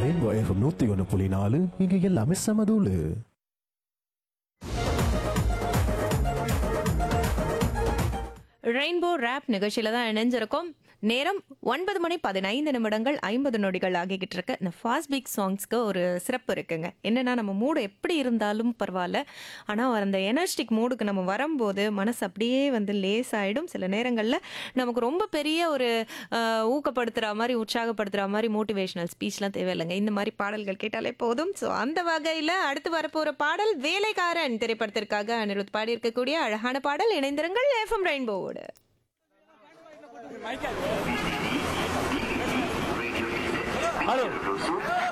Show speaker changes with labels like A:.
A: rainbow FM நூத்தி ஒன்று புள்ளி நாலு இங்க எல்லாமே சமதூளு
B: ரெயின்போ ரேப் நிகழ்ச்சியில தான் இணைஞ்சிருக்கோம் நேரம் ஒன்பது மணி பதினைந்து நிமிடங்கள் ஐம்பது நொடிகள் ஆகிக்கிட்டு இருக்கு இந்த ஃபாஸ்ட் பீக் சாங்ஸ்க்கு ஒரு சிறப்பு இருக்குங்க என்னன்னா நம்ம மூடு எப்படி இருந்தாலும் பரவாயில்ல ஆனால் அந்த எனர்ஜிட்டிக் மூடுக்கு நம்ம வரும்போது மனசு அப்படியே வந்து லேஸ் ஆகிடும் சில நேரங்களில் நமக்கு ரொம்ப பெரிய ஒரு ஆஹ், ஊக்கப்படுத்துகிற மாதிரி உற்சாகப்படுத்துகிற மாதிரி மோட்டிவேஷனல் ஸ்பீச்லாம் தேவையில்லைங்க இந்த மாதிரி பாடல்கள் கேட்டாலே போதும் ஸோ அந்த வகையில் அடுத்து வரப்போகிற பாடல் வேலைக்காரன் திரைப்படத்திற்காக அனிருத் பாடியிருக்கக்கூடிய அழகான பாடல் இணைந்திருங்கள் எஃப்எம் ரெயின்போவோடு
C: ஹலோ